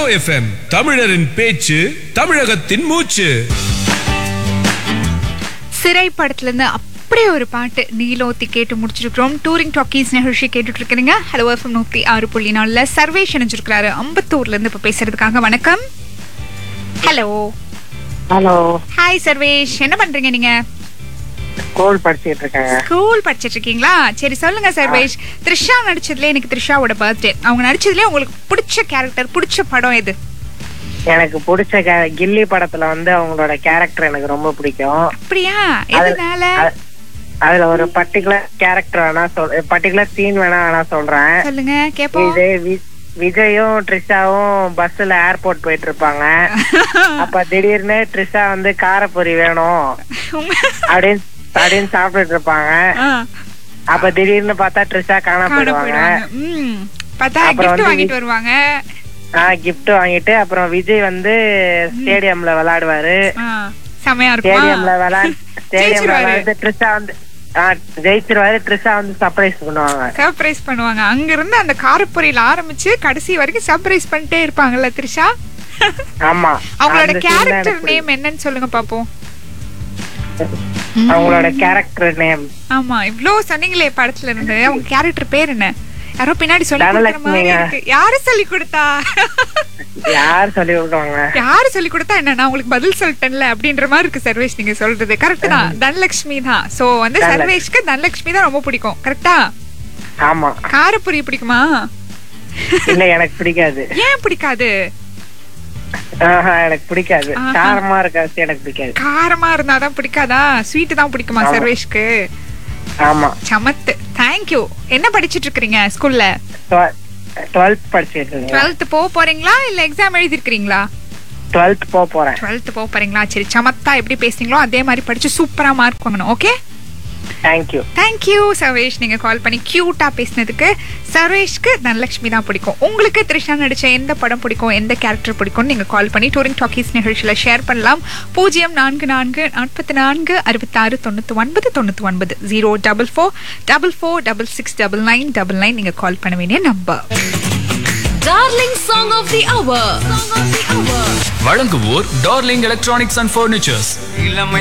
FM தமிழரின் பேச்சு தமிழகத்தின் மூச்சு சிறை படத்துல இருந்து அப்படியே ஒரு பாட்டு நீலோத்தி கேட்டு முடிச்சிருக்கிறோம் டூரிங் டாக்கீஸ் நிகழ்ச்சி கேட்டுட்டு இருக்கிறீங்க ஹலோ எஃப்எம் நூத்தி ஆறு புள்ளி நாலுல சர்வேஷ் இணைஞ்சிருக்கிறாரு அம்பத்தூர்ல இருந்து இப்ப பேசுறதுக்காக வணக்கம் ஹலோ ஹலோ ஹாய் சர்வேஷ் என்ன பண்றீங்க நீங்க ஸ்கூல் படிச்சுட்டு இருக்கேங்க ஸ்கூல் படிச்சிட்டு இருக்கீங்களா சரி சொல்லுங்க சர்வேஷ் த்ரிஷா நடிச்சதுல எனக்கு த்ரிஷாவோட பர்த்டே அவங்க நடிச்சதுல உங்களுக்கு பிடிச்ச கேரக்டர் பிடிச்ச படம் எது எனக்கு பிடிச்ச ca- கில்லி படத்துல வந்து அவங்களோட கேரக்டர் எனக்கு ரொம்ப பிடிக்கும் அப்படியா அது- எதனால அ- அதுல ஒரு பர்டிகுலர் கேரக்டர் வேணா சொல் பர்டிகுலர் சீன் வேணா வேணா சொல்றேன் சொல்லுங்க கேப்போம் இது வி- விஜயும் ட்ரிஷாவும் பஸ்ல ஏர்போர்ட் போயிட்டு இருப்பாங்க அப்ப திடீர்னு ட்ரிஷா வந்து காரப்பொரி வேணும் அப்படின்னு அப்படின்னு சாப்பிட்டுட்டு இருப்பாங்க ஆ, அப்ப திடீர்னு பார்த்தா ட்ரிஷா காண காண போயிடுவாங்க போயிடுவாங்க ம் பார்த்தா அப்புறம் gift வந்து வாங்கிட்டு வருவாங்க ஆஹ் gift வாங்கிட்டு அப்புறம் விஜய் வந்து ஸ்டேடியம்ல விளையாடுவாரு ஆ, செமையா ஸ்டேடியம்ல இருக்குமா விளையாடு ஸ்டேடியம்ல ஜெயிச்சிருவாரு. விளையாண்டு ட்ரிஷா வந்து ஆ, ஜெயிச்சிருவாரு ட்ரிஷா வந்து சர்ப்ரைஸ் பண்ணுவாங்க சர்ப்ரைஸ் பண்ணுவாங்க அங்க இருந்து அந்த காரப்பொரியில ஆரம்பிச்சு கடைசி வரைக்கும் சர்ப்ரைஸ் பண்ணிட்டே இருப்பாங்கல்ல த்ரிஷா ஆமா அவங்களோட அந்த scene தான் கேரக்டர் எனக்கு நேம் என்னன்னு சொல்லுங்க பாப்போம் பிடிக்கும். அவங்களோட கேரக்டர் நேம் ஆமா இவ்ளோ சொன்னீங்களே படத்துல இருந்து அவங்க கேரக்டர் பேர் என்ன யாரோ பின்னாடி சொல்லி கொடுக்குற மாதிரி தனலட்சுமிங்க. இருக்கு யாரு சொல்லி கொடுத்தா யார் சொல்லி விடுவாங்க யாரு சொல்லி கொடுத்தா என்ன நான் உங்களுக்கு பதில் சொல்லிட்டேன்ல அப்படின்ற மாதிரி இருக்கு சர்வேஷ் நீங்க சொல்றது கரெக்ட் தான் தனலட்சுமி தான் சோ வந்து தனலட்சுமி. சர்வேஷ்க்கு தனலட்சுமி தான் ரொம்ப பிடிக்கும் கரெக்டா ஆமா காரப்பொரி பிடிக்குமா இல்ல எனக்கு பிடிக்காது ஏன் பிடிக்காது ஆஹா, எனக்கு பிடிக்காது ஆஹா. காரமா இருக்காது எனக்கு பிடிக்காது காரமா இருந்தாதான் பிடிக்காதா ஸ்வீட் தான் பிடிக்குமா ஆமா. சர்வேஷ்க்கு ஆமா சமத்து தேங்க்யூ என்ன படிச்சிட்டு இருக்கீங்க ஸ்கூல்ல டுவெல்த் படிச்சுட்டு இருக்கேன் டுவெல்த் போக போறீங்களா இல்ல எக்ஸாம் எழுதிருக்கீங்களா டுவெல்த் போக போறேன் டுவெல்த் போக போறீங்களா சரி சமத்தா எப்படி பேசுறீங்களோ அதே மாதிரி படிச்சு சூப்பரா மார்க் வாங்கணும் ஓகே தேங்க்யூ தேங்க்யூ சர்வேஷ் நீங்க கால் பண்ணி கியூட்டா பேசினதுக்கு சர்வேஷ்க்கு தனலட்சுமி தான் பிடிக்கும் உங்களுக்கு த்ரிஷா நடிச்ச எந்த படம் பிடிக்கும் எந்த கேரக்டர் பிடிக்கும் நீங்க கால் பண்ணி டூரிங் டாக்கீஸ் நிகழ்ச்சியில ஷேர் பண்ணலாம் பூஜ்ஜியம் நான்கு நான்கு நாற்பத்தி நான்கு அறுபத்தாறு தொண்ணூத்தி ஒன்பது தொண்ணூத்தி ஒன்பது zero double four double four double six double nine double nine நீங்க கால் பண்ண வேண்டிய number Darling Song of the Hour. வழங்குவோர் டார்லிங் எலக்ட்ரானிக்ஸ் அண்ட் ஃபர்னிச்சர்ஸ்